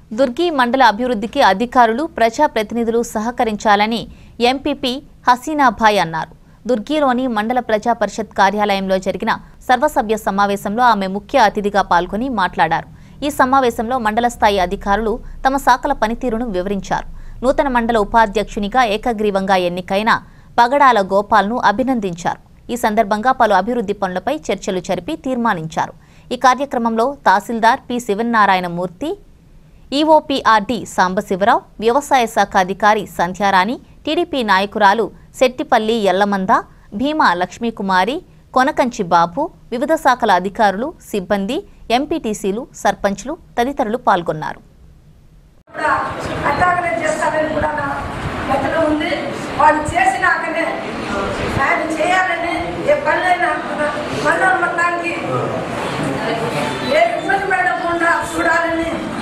దుర్గి మండల అభివృద్ధికి అధికారులు ప్రజాప్రతినిధులు సహకరించాలని ఎంపీపీ హసీనాభాయ్ అన్నారు దుర్గిలోని మండల ప్రజా పరిషత్ కార్యాలయంలో జరిగిన సర్వసభ్య సమావేశంలో ఆమె ముఖ్య అతిథిగా పాల్గొని మాట్లాడారు ఈ సమావేశంలో మండల స్థాయి అధికారులు తమ శాఖల పనితీరును వివరించారు నూతన మండల ఉపాధ్యక్షునిగా ఏకగ్రీవంగా ఎన్నికైన పగడాల గోపాల్ను అభినందించారు ఈ సందర్భంగా పలు అభివృద్ధి పనులపై చర్చలు జరిపి తీర్మానించారు ఈ కార్యక్రమంలో తహసీల్దార్ పి శివనారాయణమూర్తి ఈఓపీఆర్డి సాంబశివరావు వ్యవసాయ శాఖ అధికారి సంధ్యారాణి టీడీపీ నాయకురాలు శెట్టిపల్లి ఎల్లమంద భీమా లక్ష్మీకుమారి కొనకంచి బాబు వివిధ శాఖల అధికారులు సిబ్బంది ఎంపీటీసీలు సర్పంచ్లు తదితరులు పాల్గొన్నారు కూడా అట్లాగనే చేస్తారని కూడా నా గతంలో ఉంది వాళ్ళు చేసినాకనే ఆయన చేయాలని ఏ పనులైనా మన మొత్తానికి ఏ ఇబ్బంది పడకుండా చూడాలని